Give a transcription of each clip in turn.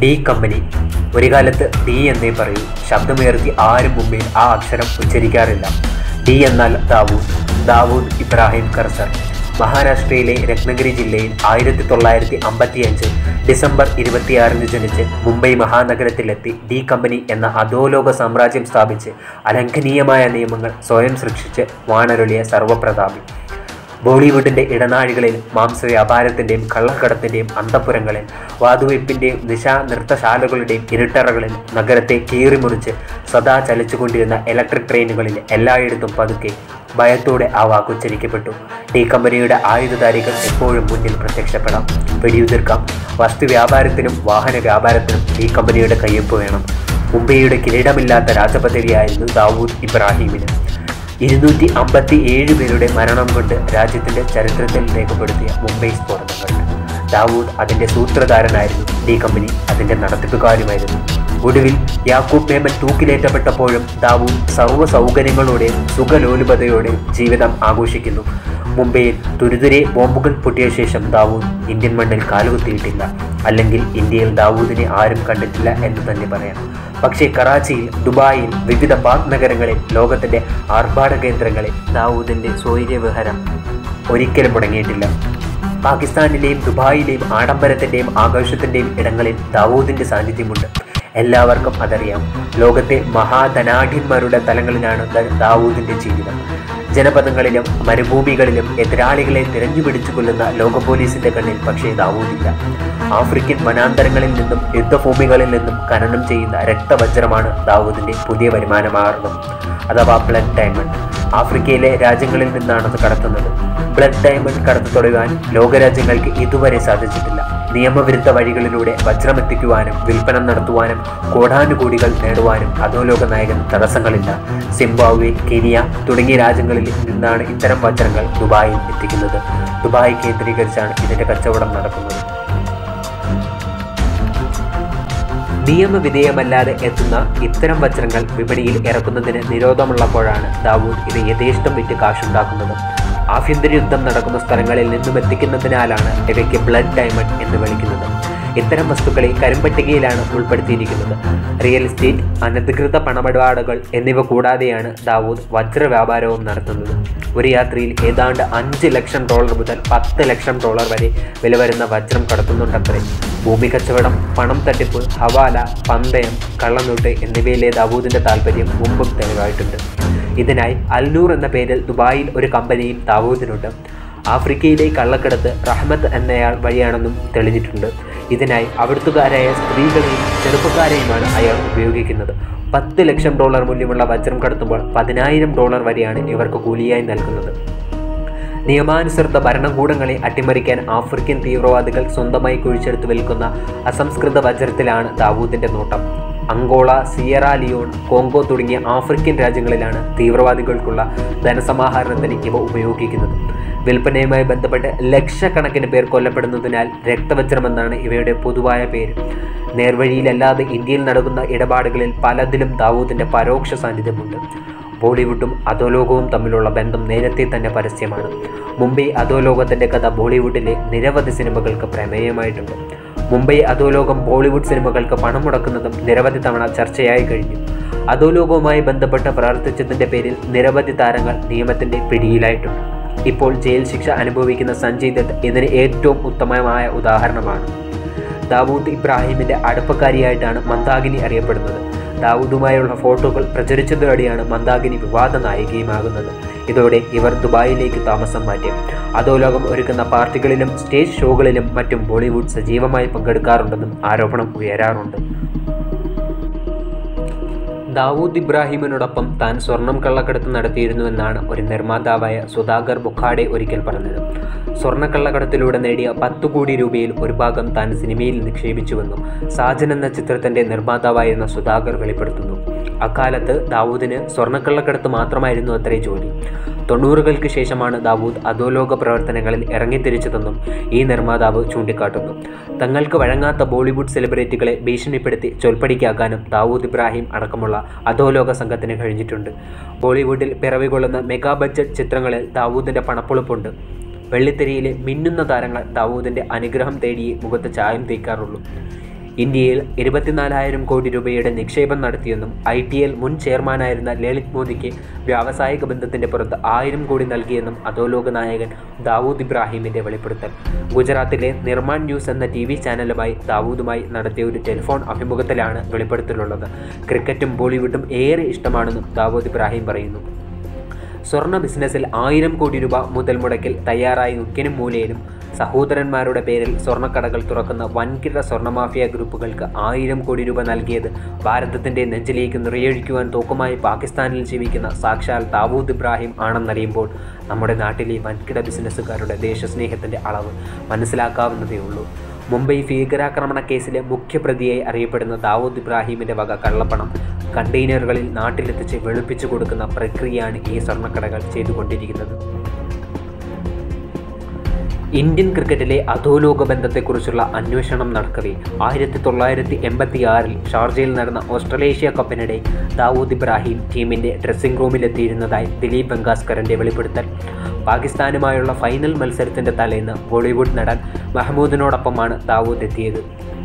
D company ഒരു കാലത്ത് D എന്നേ പറയൂ ശബ്ദമുയർത്തി ആരും മുമ്പിൽ ആ അക്ഷരം ഉച്ചരിക്കാറില്ല ഡി എന്നാൽ ദാവൂദ് ദാവൂദ് ഇബ്രാഹിം കർസർ മഹാരാഷ്ട്രയിലെ രത്നഗിരി ജില്ലയിൽ ആയിരത്തി തൊള്ളായിരത്തി അമ്പത്തിയഞ്ച് ഡിസംബർ ഇരുപത്തിയാറിന് ജനിച്ച് മുംബൈ മഹാനഗരത്തിലെത്തി ഡി കമ്പനി എന്ന അധോലോക സാമ്രാജ്യം സ്ഥാപിച്ച് അലംഘനീയമായ നിയമങ്ങൾ സ്വയം സൃഷ്ടിച്ച് വാണരുളിയ സർവപ്രതാപി ബോളിവുഡിൻ്റെ ഇടനാഴികളിൽ മാംസവ്യാപാരത്തിൻ്റെയും കള്ളക്കടത്തിൻ്റെയും അന്തപ്പുരങ്ങളിൽ വാതുവയ്പ്പിൻ്റെയും നിശാ നൃത്തശാലകളുടെയും ഇരുട്ടറകളിൽ നഗരത്തെ കീറിമുറിച്ച് സദാ ചലിച്ചുകൊണ്ടിരുന്ന ഇലക്ട്രിക് ട്രെയിനുകളിൽ എല്ലായിടത്തും പതുക്കെ ഭയത്തോടെ ആ വാക്കുച്ചരിക്കപ്പെട്ടു ഡി കമ്പനിയുടെ ആയുധധാരികൾ എപ്പോഴും മുന്നിൽ പ്രത്യക്ഷപ്പെടാം വെടിയുതിർക്കാം വസ്തു വ്യാപാരത്തിനും വാഹന വ്യാപാരത്തിനും ഡി കമ്പനിയുടെ കയ്യൊപ്പ് വേണം മുംബൈയുടെ കിരീടമില്ലാത്ത രാജപദവിയായിരുന്നു ദാവൂദ് ഇബ്രാഹിമിന് ഇരുന്നൂറ്റി അമ്പത്തി ഏഴ് പേരുടെ മരണം കൊണ്ട് രാജ്യത്തിൻ്റെ ചരിത്രത്തിൽ രേഖപ്പെടുത്തിയ മുംബൈ സ്ഫോടനങ്ങൾ ദാവൂദ് അതിൻ്റെ സൂത്രധാരനായിരുന്നു ഡി കമ്പനി അതിൻ്റെ നടത്തിപ്പുകാരുമായിരുന്നു ഒടുവിൽ യാക്കൂബ് മേമൻ തൂക്കിലേറ്റപ്പെട്ടപ്പോഴും ദാവൂദ് സർവ്വ സൗകര്യങ്ങളോടെയും സുഖലോലുപതയോടെയും ജീവിതം ആഘോഷിക്കുന്നു മുംബൈയിൽ തുരുതുരെ ബോംബുകൾ പൊട്ടിയ ശേഷം ദാവൂദ് ഇന്ത്യൻ മണ്ണിൽ കാലുകുത്തിയിട്ടില്ല അല്ലെങ്കിൽ ഇന്ത്യയിൽ ദാവൂദിനെ ആരും കണ്ടിട്ടില്ല എന്ന് തന്നെ പറയാം പക്ഷേ കറാച്ചിയിൽ ദുബായിൽ വിവിധ പാക് നഗരങ്ങളിൽ ലോകത്തിൻ്റെ ആർഭാട കേന്ദ്രങ്ങളിൽ ദാവൂദിൻ്റെ സ്വൈര്യവിഹരം ഒരിക്കലും മുടങ്ങിയിട്ടില്ല പാകിസ്ഥാനിലെയും ദുബായിലെയും ആഡംബരത്തിൻ്റെയും ആഘോഷത്തിൻ്റെയും ഇടങ്ങളിൽ ദാവൂദിൻ്റെ സാന്നിധ്യമുണ്ട് എല്ലാവർക്കും അതറിയാം ലോകത്തെ മഹാധനാഢ്യന്മാരുടെ തലങ്ങളിലാണ് ദ- ദാവൂദിൻ്റെ ജീവിതം ജനപദങ്ങളിലും മരുഭൂമികളിലും എതിരാളികളെ തിരഞ്ഞുപിടിച്ചു കൊല്ലുന്ന ലോക പോലീസിന്റെ കണ്ണിൽ പക്ഷേ ദാവൂദില്ല ആഫ്രിക്കൻ വനാന്തരങ്ങളിൽ നിന്നും യുദ്ധഭൂമികളിൽ നിന്നും ഖനനം ചെയ്യുന്ന രക്തവജ്രമാണ് ദാവൂദിന്റെ പുതിയ വരുമാനമാർഗം അഥവാ ബ്ലഡ് ഡയമണ്ട് ആഫ്രിക്കയിലെ രാജ്യങ്ങളിൽ നിന്നാണത് കടത്തുന്നത് ബ്ലഡ് ഡയമണ്ട് കടത്തു തുടങ്ങാൻ ലോകരാജ്യങ്ങൾക്ക് ഇതുവരെ സാധിച്ചിട്ടില്ല നിയമവിരുദ്ധ വഴികളിലൂടെ വജ്രമെത്തിക്കുവാനും വിൽപ്പന നടത്തുവാനും കോടാനുകോടികൾ നേടുവാനും അധോലോക നായകൻ തടസ്സങ്ങളില്ല സിംബാബ്വെ കെനിയ തുടങ്ങിയ രാജ്യങ്ങളിൽ നിന്നാണ് ഇത്തരം വജ്രങ്ങൾ ദുബായിൽ എത്തിക്കുന്നത് ദുബായ് കേന്ദ്രീകരിച്ചാണ് ഇതിന്റെ കച്ചവടം നടക്കുന്നത് നിയമവിധേയമല്ലാതെ എത്തുന്ന ഇത്തരം വജ്രങ്ങൾ വിപണിയിൽ ഇറക്കുന്നതിന് നിരോധമുള്ളപ്പോഴാണ് ദാവൂദ് ഇത് യഥേഷ്ടം വിറ്റ് കാശുണ്ടാക്കുന്നത് ആഭ്യന്തര യുദ്ധം നടക്കുന്ന സ്ഥലങ്ങളിൽ നിന്നും എത്തിക്കുന്നതിനാലാണ് ഇവയ്ക്ക് ബ്ലഡ് ഡയമണ്ട് എന്ന് വിളിക്കുന്നത് ഇത്തരം വസ്തുക്കളെ കരിമ്പട്ടികയിലാണ് ഉൾപ്പെടുത്തിയിരിക്കുന്നത് റിയൽ എസ്റ്റേറ്റ് അനധികൃത പണമിടപാടുകൾ എന്നിവ കൂടാതെയാണ് ദാവൂദ് വജ്ര വ്യാപാരവും നടത്തുന്നത് ഒരു യാത്രയിൽ ഏതാണ്ട് അഞ്ച് ലക്ഷം ഡോളർ മുതൽ പത്ത് ലക്ഷം ഡോളർ വരെ വില വരുന്ന വജ്രം കടത്തുന്നുണ്ടത്രേ ഭൂമി കച്ചവടം പണം തട്ടിപ്പ് ഹവാല പന്തയം കള്ളനോട്ട് എന്നിവയിലെ ദാവൂദിന്റെ താല്പര്യം മുമ്പും തെളിവായിട്ടുണ്ട് ഇതിനായി അൽനൂർ എന്ന പേരിൽ ദുബായിൽ ഒരു കമ്പനിയും ദാവൂദിനുണ്ട് ആഫ്രിക്കയിലെ കള്ളക്കടത്ത് റഹ്മത്ത് എന്നയാൾ വഴിയാണെന്നും തെളിഞ്ഞിട്ടുണ്ട് ഇതിനായി അവിടുത്തുകാരായ സ്ത്രീകളെയും ചെറുപ്പക്കാരെയുമാണ് അയാൾ ഉപയോഗിക്കുന്നത് പത്ത് ലക്ഷം ഡോളർ മൂല്യമുള്ള വജ്രം കടത്തുമ്പോൾ പതിനായിരം ഡോളർ വരെയാണ് ഇവർക്ക് കൂലിയായി നൽകുന്നത് നിയമാനുസൃത ഭരണകൂടങ്ങളെ അട്ടിമറിക്കാൻ ആഫ്രിക്കൻ തീവ്രവാദികൾ സ്വന്തമായി കുഴിച്ചെടുത്ത് വിൽക്കുന്ന അസംസ്കൃത വജ്രത്തിലാണ് ദാവൂദിന്റെ നോട്ടം അങ്കോള സിയറ ലിയോൺ കോങ്കോ തുടങ്ങിയ ആഫ്രിക്കൻ രാജ്യങ്ങളിലാണ് തീവ്രവാദികൾക്കുള്ള ധനസമാഹരണത്തിന് ഇവ ഉപയോഗിക്കുന്നത് വിൽപ്പനയുമായി ബന്ധപ്പെട്ട് ലക്ഷക്കണക്കിന് പേർ കൊല്ലപ്പെടുന്നതിനാൽ രക്തവജ്രമെന്നാണ് ഇവയുടെ പൊതുവായ പേര് നേർവഴിയിലല്ലാതെ ഇന്ത്യയിൽ നടക്കുന്ന ഇടപാടുകളിൽ പലതിലും ദാവൂദിന്റെ പരോക്ഷ സാന്നിധ്യമുണ്ട് ബോളിവുഡും അധോലോകവും തമ്മിലുള്ള ബന്ധം നേരത്തെ തന്നെ പരസ്യമാണ് മുംബൈ അധോലോകത്തിന്റെ കഥ ബോളിവുഡിലെ നിരവധി സിനിമകൾക്ക് പ്രമേയമായിട്ടുണ്ട് മുംബൈ അധോലോകം ബോളിവുഡ് സിനിമകൾക്ക് പണം മുടക്കുന്നതും നിരവധി തവണ ചർച്ചയായി കഴിഞ്ഞു അധോലോകവുമായി ബന്ധപ്പെട്ട് പ്രവർത്തിച്ചതിന്റെ പേരിൽ നിരവധി താരങ്ങൾ നിയമത്തിന്റെ പിടിയിലായിട്ടുണ്ട് ഇപ്പോൾ ജയിൽ ശിക്ഷ അനുഭവിക്കുന്ന സഞ്ജയ് ദത്ത് ഇതിന് ഏറ്റവും ഉത്തമമായ ഉദാഹരണമാണ് ദാവൂദ് ഇബ്രാഹിമിന്റെ അടുപ്പക്കാരിയായിട്ടാണ് മന്ദാകിനി അറിയപ്പെടുന്നത് ദാവൂദുമായുള്ള ഫോട്ടോകൾ പ്രചരിച്ചതോടെയാണ് മന്ദാകിനി വിവാദ നായികയുമാകുന്നത് ഇതോടെ ഇവർ ദുബായിലേക്ക് താമസം മാറ്റി അധോലോകം ഒരുക്കുന്ന പാർട്ടികളിലും സ്റ്റേജ് ഷോകളിലും മറ്റും ബോളിവുഡ് സജീവമായി പങ്കെടുക്കാറുണ്ടെന്നും ആരോപണം ഉയരാറുണ്ട് ദാവൂദ് ഇബ്രാഹിമിനോടൊപ്പം താൻ സ്വർണം കള്ളക്കടത്ത് നടത്തിയിരുന്നുവെന്നാണ് ഒരു നിർമ്മാതാവായ സുധാകർ ബുഖാഡെ ഒരിക്കൽ പറഞ്ഞത് സ്വർണ്ണക്കള്ളക്കടത്തിലൂടെ നേടിയ പത്തു കോടി രൂപയിൽ ഒരു ഭാഗം താൻ സിനിമയിൽ നിക്ഷേപിച്ചുവെന്നും സാജൻ എന്ന ചിത്രത്തിന്റെ നിർമ്മാതാവായിരുന്ന സുധാകർ വെളിപ്പെടുത്തുന്നു അക്കാലത്ത് ദാവൂദിന് സ്വർണ്ണക്കള്ളക്കടത്ത് മാത്രമായിരുന്നു അത്രേ ജോലി തൊണ്ണൂറുകൾക്ക് ശേഷമാണ് ദാവൂദ് അധോലോക പ്രവർത്തനങ്ങളിൽ ഇറങ്ങിത്തിരിച്ചതെന്നും ഈ നിർമ്മാതാവ് ചൂണ്ടിക്കാട്ടുന്നു തങ്ങൾക്ക് വഴങ്ങാത്ത ബോളിവുഡ് സെലിബ്രിറ്റികളെ ഭീഷണിപ്പെടുത്തി ചൊൽപ്പടിക്കാക്കാനും ദാവൂദ് ഇബ്രാഹിം അടക്കമുള്ള അധോലോക സംഘത്തിന് കഴിഞ്ഞിട്ടുണ്ട് ബോളിവുഡിൽ പിറവികൊള്ളുന്ന മെഗാ ബഡ്ജറ്റ് ചിത്രങ്ങളിൽ ദാവൂദിന്റെ പണപ്പൊളുപ്പുണ്ട് വെള്ളിത്തിരയിലെ മിന്നുന്ന താരങ്ങൾ ദാവൂദിന്റെ അനുഗ്രഹം തേടിയേ മുഖത്ത് ചായം തേക്കാറുള്ളൂ ഇന്ത്യയിൽ ഇരുപത്തിനാലായിരം കോടി രൂപയുടെ നിക്ഷേപം നടത്തിയെന്നും ഐ ടി എൽ മുൻ ചെയർമാനായിരുന്ന ലളിത് മോദിക്ക് വ്യാവസായിക ബന്ധത്തിന്റെ പുറത്ത് ആയിരം കോടി നൽകിയെന്നും അധോലോക നായകൻ ദാവൂദ് ഇബ്രാഹിമിന്റെ വെളിപ്പെടുത്തൽ ഗുജറാത്തിലെ നിർമാൺ ന്യൂസ് എന്ന ടി വി ചാനലുമായി ദാവൂദുമായി നടത്തിയ ഒരു ടെലിഫോൺ അഭിമുഖത്തിലാണ് വെളിപ്പെടുത്തലുള്ളത് ക്രിക്കറ്റും ബോളിവുഡും ഏറെ ഇഷ്ടമാണെന്നും ദാവൂദ് ഇബ്രാഹിം പറയുന്നു സ്വർണ്ണ ബിസിനസ്സിൽ ആയിരം കോടി രൂപ മുതൽ മുടക്കിൽ തയ്യാറായി ഉക്കിനും മൂലയിലും സഹോദരന്മാരുടെ പേരിൽ സ്വർണ്ണക്കടകൾ തുറക്കുന്ന വൻകിട സ്വർണ്ണമാഫിയ ഗ്രൂപ്പുകൾക്ക് ആയിരം കോടി രൂപ നൽകിയത് ഭാരതത്തിൻ്റെ നെഞ്ചിലേക്ക് നിറയൊഴിക്കുവാൻ തോക്കുമായി പാകിസ്ഥാനിൽ ജീവിക്കുന്ന സാക്ഷാൽ ദാവൂദ് ഇബ്രാഹിം ആണെന്നറിയുമ്പോൾ നമ്മുടെ നാട്ടിലെ വൻകിട ബിസിനസ്സുകാരുടെ ദേശസ്നേഹത്തിൻ്റെ അളവ് മനസ്സിലാക്കാവുന്നതേ ഉള്ളൂ മുംബൈ ഭീകരാക്രമണ കേസിലെ മുഖ്യപ്രതിയായി അറിയപ്പെടുന്ന ദാവൂദ് ഇബ്രാഹിമിൻ്റെ വക കള്ളപ്പണം കണ്ടെയ്നറുകളിൽ നാട്ടിലെത്തിച്ച് വെളുപ്പിച്ചു കൊടുക്കുന്ന പ്രക്രിയയാണ് ഈ സ്വർണ്ണക്കടകൾ ചെയ്തുകൊണ്ടിരിക്കുന്നത് ഇന്ത്യൻ ക്രിക്കറ്റിലെ അധോലോക ബന്ധത്തെക്കുറിച്ചുള്ള അന്വേഷണം നടക്കവേ ആയിരത്തി തൊള്ളായിരത്തി എൺപത്തി ആറിൽ ഷാർജയിൽ നടന്ന ഓസ്ട്രലേഷ്യ കപ്പിനിടെ ദാവൂദ് ഇബ്രാഹിം ടീമിൻ്റെ ഡ്രസ്സിംഗ് റൂമിലെത്തിയിരുന്നതായി ദിലീപ് വെങ്കാസ്കറിൻ്റെ വെളിപ്പെടുത്തൽ പാകിസ്ഥാനുമായുള്ള ഫൈനൽ മത്സരത്തിൻ്റെ തലേന്ന് ബോളിവുഡ് നടൻ മഹ്മൂദിനോടൊപ്പമാണ് ദാവൂദ് എത്തിയത്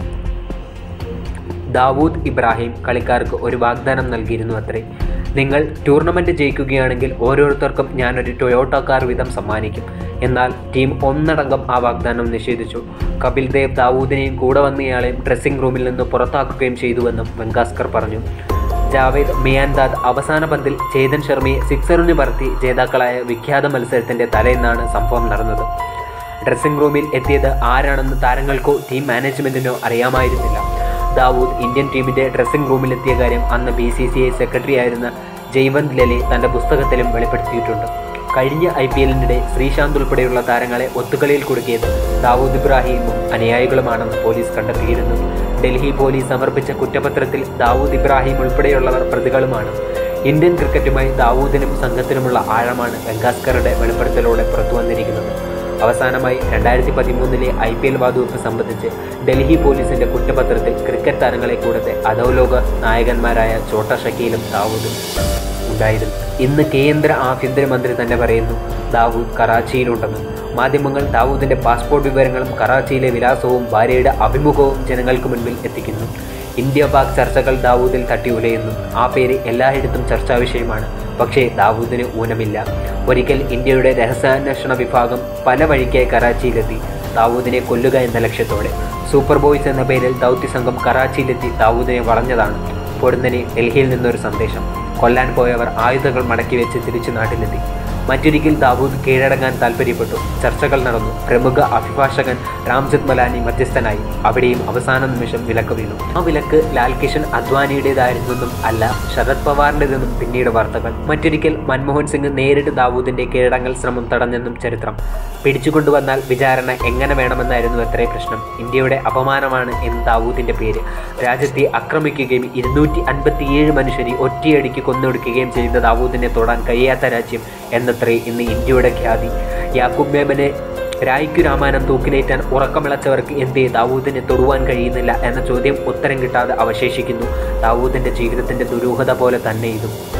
ദാവൂദ് ഇബ്രാഹിം കളിക്കാർക്ക് ഒരു വാഗ്ദാനം നൽകിയിരുന്നു അത്രേ നിങ്ങൾ ടൂർണമെൻറ്റ് ജയിക്കുകയാണെങ്കിൽ ഓരോരുത്തർക്കും ഞാനൊരു ടൊയോട്ട കാർ വീതം സമ്മാനിക്കും എന്നാൽ ടീം ഒന്നടങ്കം ആ വാഗ്ദാനം നിഷേധിച്ചു കപിൽ ദേവ് ദാവൂദിനെയും കൂടെ വന്നയാളെയും ഡ്രസ്സിംഗ് റൂമിൽ നിന്ന് പുറത്താക്കുകയും ചെയ്തുവെന്നും വെങ്കാസ്കർ പറഞ്ഞു ജാവേദ് മിയാൻദാദ് അവസാന പന്തിൽ ചേതൻ ശർമ്മയെ സിക്സറിന് പറത്തി ജേതാക്കളായ വിഖ്യാത മത്സരത്തിൻ്റെ തലേന്നാണ് സംഭവം നടന്നത് ഡ്രസ്സിംഗ് റൂമിൽ എത്തിയത് ആരാണെന്ന് താരങ്ങൾക്കോ ടീം മാനേജ്മെൻറ്റിനോ അറിയാമായിരുന്നില്ല ദാവൂദ് ഇന്ത്യൻ ടീമിന്റെ ഡ്രസ്സിംഗ് റൂമിലെത്തിയ കാര്യം അന്ന് B C C I secretary ആയിരുന്ന ജയ്വന്ത് ലലെ തന്റെ പുസ്തകത്തിലും വെളിപ്പെടുത്തിയിട്ടുണ്ട് കഴിഞ്ഞ ഐ പി എല്ലിനിടെ ശ്രീശാന്ത് ഉൾപ്പെടെയുള്ള താരങ്ങളെ ഒത്തുകളിയിൽ കുടുക്കിയത് ദാവൂദ് ഇബ്രാഹിമും അനുയായികളുമാണെന്ന് പോലീസ് കണ്ടെത്തിയിരുന്നു ഡൽഹി പോലീസ് സമർപ്പിച്ച കുറ്റപത്രത്തിൽ ദാവൂദ് ഇബ്രാഹിം ഉൾപ്പെടെയുള്ളവർ പ്രതികളുമാണ് ഇന്ത്യൻ ക്രിക്കറ്റുമായി ദാവൂദിനും സംഘത്തിനുമുള്ള ആഴമാണ് വെങ്കാസ്കറുടെ വെളിപ്പെടുത്തലോടെ പുറത്തു വന്നിരിക്കുന്നത് അവസാനമായി രണ്ടായിരത്തി പതിമൂന്നിലെ ഐ പി എൽ വാതുവെപ്പ് സംബന്ധിച്ച് ഡൽഹി പോലീസിന്റെ കുറ്റപത്രത്തിൽ ക്രിക്കറ്റ് താരങ്ങളെ കൂടാതെ അധോലോക നായകന്മാരായ ചോട്ട ഷക്കീലും ദാവൂദും ഉണ്ടായിരുന്നു ഇന്ന് കേന്ദ്ര ആഭ്യന്തരമന്ത്രി തന്നെ പറയുന്നു ദാവൂദ് കറാച്ചിയിലുണ്ടെന്ന് മാധ്യമങ്ങൾ ദാവൂദിന്റെ പാസ്പോർട്ട് വിവരങ്ങളും കറാച്ചിയിലെ വിലാസവും ഭാര്യയുടെ അഭിമുഖവും ജനങ്ങൾക്ക് മുൻപിൽ എത്തിക്കുന്നു ഇന്ത്യ പാക് ചർച്ചകൾ ദാവൂദിൽ തട്ടി ഉലയുന്നു ആ പേര് എല്ലായിടത്തും ചർച്ചാ വിഷയമാണ് പക്ഷേ ദാവൂദിന് ഊനമില്ല ഒരിക്കൽ ഇന്ത്യയുടെ രഹസ്യാന്വേഷണ വിഭാഗം പല വഴിക്കായി കറാച്ചിയിലെത്തി ദാവൂദിനെ കൊല്ലുക എന്ന ലക്ഷ്യത്തോടെ സൂപ്പർ ബോയ്സ് എന്ന പേരിൽ ദൗത്യസംഘം കറാച്ചിയിലെത്തി ദാവൂദിനെ വളഞ്ഞതാണ് പൊടുന്നനെ ഡൽഹിയിൽ നിന്നൊരു സന്ദേശം കൊല്ലാൻ പോയവർ ആയുധങ്ങൾ മടക്കി വെച്ച് തിരിച്ചു നാട്ടിലെത്തി മറ്റൊരിക്കൽ ദാവൂദ് കീഴടങ്ങാൻ താൽപ്പര്യപ്പെട്ടു ചർച്ചകൾ നടന്നു പ്രമുഖ അഭിഭാഷകൻ രാംജത്ത് മലാനി മധ്യസ്ഥനായി അവിടെയും അവസാന നിമിഷം വിലക്ക് വീണു ആ വിലക്ക് ലാൽ കിഷൻ അദ്വാനിയുടേതായിരുന്നെന്നും അല്ല ശരത് പവാറിൻ്റെതെന്നും പിന്നീട് വാർത്തകൾ മറ്റൊരിക്കൽ മൻമോഹൻ സിംഗ് നേരിട്ട് ദാവൂദിന്റെ കീഴടങ്ങൽ ശ്രമം തടഞ്ഞെന്നും ചരിത്രം പിടിച്ചുകൊണ്ടുവന്നാൽ വിചാരണ എങ്ങനെ വേണമെന്നായിരുന്നു അത്രേ പ്രശ്നം ഇന്ത്യയുടെ അപമാനമാണ് എന്ന് ദാവൂദിന്റെ പേര് രാജ്യത്തെ ആക്രമിക്കുകയും ഇരുന്നൂറ്റി അൻപത്തിയേഴ് മനുഷ്യരെ ഒറ്റയടിക്ക് കൊന്നൊടുക്കുകയും ചെയ്ത ദാവൂദിനെ തൊടാൻ കഴിയാത്ത രാജ്യം എന്നത്രേ ഇന്ന് ഇന്ത്യയുടെ ഖ്യാതി യാക്കൂബ് മേമനെ രായ്ക്കു രാമായണം തൂക്കിലേറ്റാൻ ഉറക്കമിളച്ചവർക്ക് എന്തേ ദാവൂദിനെ തൊടുവാൻ കഴിയുന്നില്ല എന്ന ചോദ്യം ഉത്തരം കിട്ടാതെ അവശേഷിക്കുന്നു ദാവൂദിന്റെ ജീവിതത്തിന്റെ ദുരൂഹത പോലെ തന്നെ ഇതും